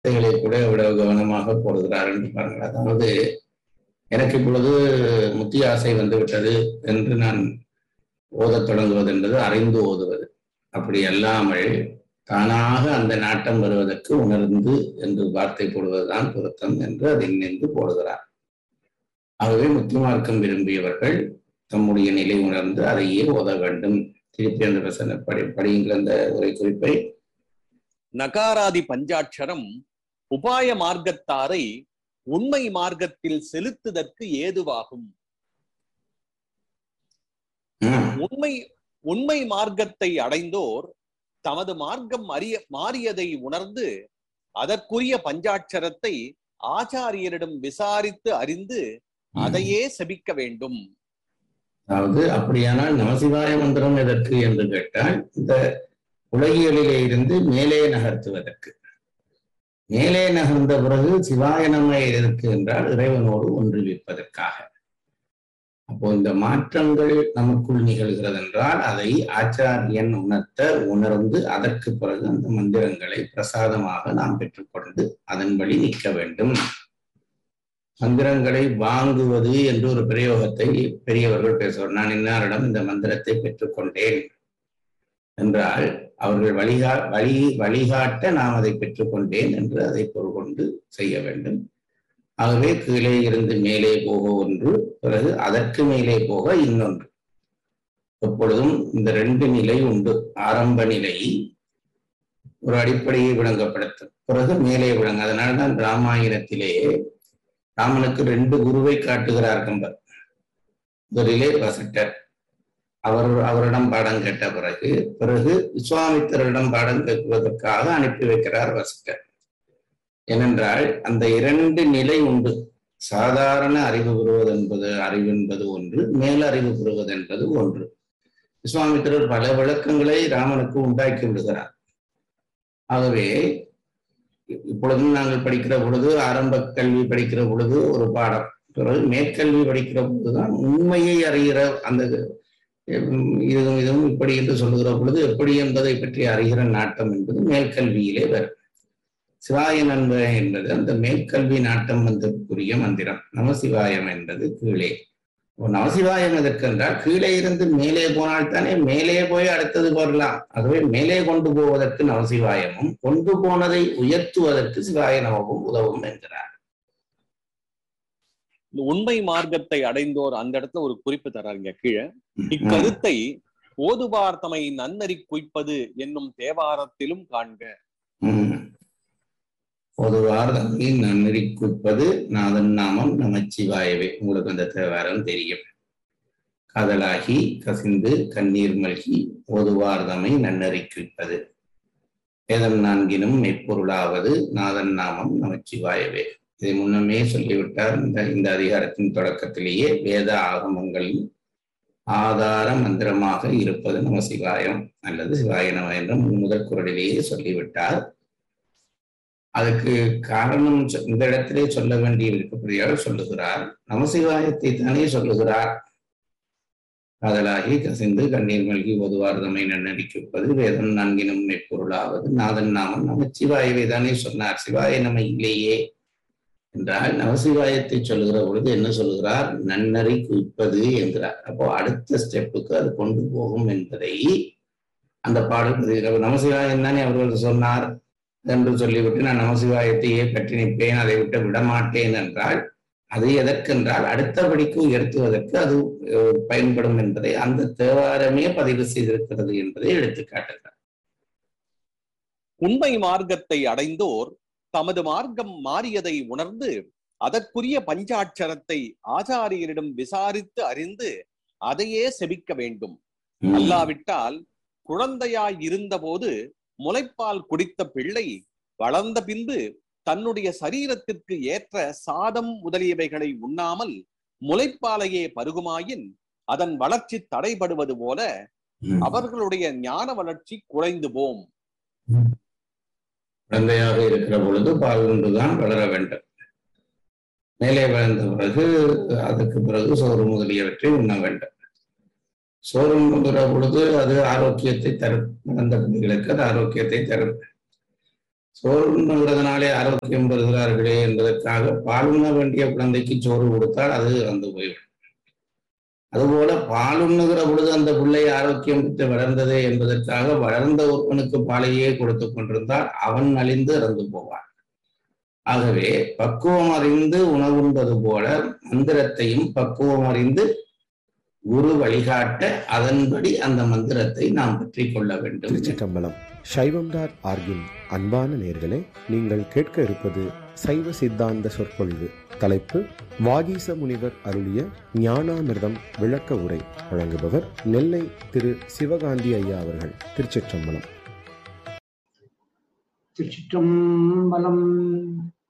வார்த்தைகளை கூட எவ்வளவு கவனமாக போடுகிறார் என்று பாருங்கள் அதாவது எனக்கு இப்பொழுது முத்திய ஆசை வந்து விட்டது என்று நான் ஓதத் தொடங்குவது என்பது அறிந்து ஓதுவது அப்படி அல்லாமல் தானாக அந்த நாட்டம் வருவதற்கு உணர்ந்து என்று வார்த்தை போடுவதுதான் பொருத்தம் என்று அதை நின்று போடுகிறார் ஆகவே முத்தி மார்க்கம் விரும்பியவர்கள் தம்முடைய நிலை உணர்ந்து அதையே ஓத வேண்டும் திருப்பி அந்த வசன படி படியுங்கள் அந்த உரை குறிப்பை நகாராதி பஞ்சாட்சரம் உபாய மார்க்கத்தாரை உண்மை மார்க்கத்தில் செலுத்துதற்கு ஏதுவாகும் ம், உண்மை உண்மை மார்க்கத்தை அடைந்தோர் தமது மார்க்கம் அறிய மாறியதை உணர்ந்து அதற்குரிய பஞ்சாட்சரத்தை ஆச்சாரியரிடம் விசாரித்து அறிந்து அதையே செபிக்க வேண்டும் அதாவது அப்படியானால் நமசிவாய மந்திரம் எதற்கு என்று கேட்டால் இந்த உலகியலிலே இருந்து மேலே நகர்த்துவதற்கு மேலே நகர்ந்த பிறகு சிவாய நம எதற்கு என்றால் இறைவனோடு ஒன்றுவிப்பதற்காக அப்போ இந்த மாற்றங்கள் நமக்குள் நிகழ்கிறது என்றால் அதை ஆச்சாரியன் உணர்த்த உணர்ந்து அதற்கு பிறகு அந்த மந்திரங்களை பிரசாதமாக நாம் பெற்றுக்கொண்டு அதன்படி நிற்க வேண்டும் மந்திரங்களை வாங்குவது என்று ஒரு பிரயோகத்தை பெரியவர்கள் பேசுவார் நான் இன்னாரிடம் இந்த மந்திரத்தை பெற்றுக்கொண்டேன் என்றால் அவர்கள் வழிகா வழி வழிகாட்ட நாம் அதை பெற்றுக்கொண்டேன் என்று அதை பொருள் கொண்டு செய்ய வேண்டும் ஆகவே கீழே இருந்து மேலே போக ஒன்று பிறகு அதற்கு மேலே போக இன்னொன்று எப்பொழுதும் இந்த ரெண்டு நிலை உண்டு ஆரம்ப நிலை ஒரு அடிப்படையை விளங்கப்படுத்தும் பிறகு மேலே விளங்க அதனால்தான் ராமாயணத்திலே ராமனுக்கு ரெண்டு குருவை காட்டுகிறார் கம்பர் முதலிலே வசிட்டர் அவர் அவரிடம் பாடம் கேட்ட பிறகு பிறகு விஸ்வாமித்திரரிடம் பாடம் கேட்பதற்காக அனுப்பி வைக்கிறார் வசிட்டர் ஏனென்றால் அந்த இரண்டு நிலை உண்டு சாதாரண அறிவு பெறுவது என்பது அறிவு என்பது ஒன்று மேலறிவு பெறுவது என்பது ஒன்று விஸ்வாமித்திரர் பல விளக்கங்களை ராமனுக்கு உண்டாக்கி விடுகிறார் ஆகவே இப்பொழுதும் நாங்கள் படிக்கிற பொழுது ஆரம்ப கல்வி படிக்கிற பொழுது ஒரு பாடம் பிறகு மேற்கல்வி படிக்கிற பொழுதுதான் உண்மையை அறிகிற அந்த உம், இதுவும் இதுவும் இப்படி என்று சொல்லுகிற பொழுது எப்படி என்பதை பற்றி அறிகிற நாட்டம் என்பது மேற்கல்வியிலே வரும் சிவாய நண்ப என்பது அந்த மேற்கல்வி நாட்டம் வந்ததுக்குரிய மந்திரம் நமசிவாயம் என்பது கீழே இப்போ நமசிவாயம் எதற்கென்றால் கீழே இருந்து மேலே போனால் தானே மேலே போய் அடுத்தது வரலாம் ஆகவே மேலே கொண்டு போவதற்கு நமசிவாயமும் கொண்டு போனதை உயர்த்துவதற்கு சிவாய நமவும் உதவும் என்கிறார் இந்த உண்மை மார்க்கத்தை அடைந்தோர் அந்த இடத்துல ஒரு குறிப்பு தர்றாருங்க கீழே இக்கருத்தை ஓதுவார் தமை நன்னறி குய்ப்பது என்னும் தேவாரத்திலும் காண்க உம். பொதுவார் தம்மை நன்னறி குப்பது நாதன் நாமம் நமச்சிவாயவே உங்களுக்கு அந்த தேவாரம் தெரியும் காதலாகி கசிந்து கண்ணீர் மல்கி ஓதுவார் தம்மை நன்னறி குய்ப்பது வேதம் நான்கினும் மெய்ப்பொருளாவது நாதன் நாமம் நமச்சிவாயவே இதை முன்னமே சொல்லிவிட்டார் இந்த இந்த அதிகாரத்தின் தொடக்கத்திலேயே வேத ஆகமங்களில் ஆதார மந்திரமாக இருப்பது நம சிவாயம் அல்லது சிவாய நம என்ற முதல் குரலிலேயே சொல்லிவிட்டார் அதுக்கு காரணம் சொ- இந்த இடத்திலே சொல்ல வேண்டி இருக்கப்படியால் சொல்லுகிறார் நமசிவாயத்தை தானே சொல்லுகிறார் காதலாகி கசிந்து கண்ணீர் மல்கி ஒதுவார் தம்மை நன்னடிக்குப்பது வேதம் நான்கினும் மெய்ப்பொருளாவது நாதன் நாமம் நமச்சிவாயவை தானே சொன்னார் சிவாய நம்ம இல்லையே என்றால் நமசிவாயத்தை சொல்லுகிற பொழுது என்ன சொல்லுகிறார் நன்னறி குவிப்பது என்கிறார் அப்போ அடுத்த ஸ்டெப்புக்கு அது கொண்டு போகும் என்பதை அந்த பாடல் பதிவு- நமசிவாயம் தானே அவர்கள் சொன்னார் என்று சொல்லிவிட்டு நான் நமசிவாயத்தையே பற்றி நிற்பேன் அதை விட்டு விடமாட்டேன் என்றால் அது எதற்கென்றால் அடுத்தபடிக்கு உயர்த்துவதற்கு அது அஹ், பயன்படும் என்பதை அந்த தேவாரமே பதிவு செய்திருக்கிறது என்பதை எடுத்துக்காட்டுகிறார் உண்மை மார்க்கத்தை அடைந்தோர் தமது மார்க்கம் மாறியதை உணர்ந்து அதற்குரிய பஞ்சாட்சரத்தை ஆச்சாரியரிடம் விசாரித்து அறிந்து அதையே செபிக்க வேண்டும் ம். அல்லாவிட்டால் குழந்தையாய் இருந்தபோது முலைப்பால் குடித்த பிள்ளை வளர்ந்த பின்பு தன்னுடைய சரீரத்திற்கு ஏற்ற சாதம் முதலியவைகளை உண்ணாமல் முலைப்பாலையே பருகுமாயின் அதன் வளர்ச்சி தடைபடுவது போல ம். அவர்களுடைய ஞான வளர்ச்சி குறைந்து போம் குழந்தையாக இருக்கிற பொழுது பால் உண்டுதான் வளர வேண்டும் மேலே வளர்ந்த பிறகு அதுக்கு பிறகு சோறு முதலியவற்றை உண்ண வேண்டும் சோறு உண்ணுகிற பொழுது அது ஆரோக்கியத்தை தரும் வளர்ந்த பிள்ளைகளுக்கு அது ஆரோக்கியத்தை தரும் சோறு உண்ணுகிறதுனாலே ஆரோக்கியம் பெறுகிறார்களே என்பதற்காக பால் உண்ண வேண்டிய குழந்தைக்கு சோறு கொடுத்தால் அது இறந்து போய்விடும் அதுபோல பால் உண்ணுகிற பொழுது அந்த பிள்ளை ஆரோக்கியம் பெற்று வளர்ந்ததே என்பதற்காக வளர்ந்த ஒருவனுக்கு பாலையே கொடுத்து கொண்டிருந்தால் அவன் அழிந்து இறந்து போவான் ஆகவே பக்குவம் அறிந்து உணவுண்பது போல மந்திரத்தையும் பக்குவம் அறிந்து குரு வழிகாட்ட அதன்படி அந்த மந்திரத்தை நாம் பற்றி கொள்ள வேண்டும் திருச்சிற்றம்பலம் சைவம் டாட் ஆர்கின் அன்பான நேர்களே நீங்கள் கேட்க இருப்பது சைவ சித்தாந்த சொற்பொழிவு தலைப்பு வாகீச முனிவர் அருளிய ஞானாமிர்தம் விளக்க உரை வழங்குபவர் நெல்லை திரு சிவகாந்தி ஐயா அவர்கள் திருச்சிற்றம்பலம் திருச்சிற்றம்பலம்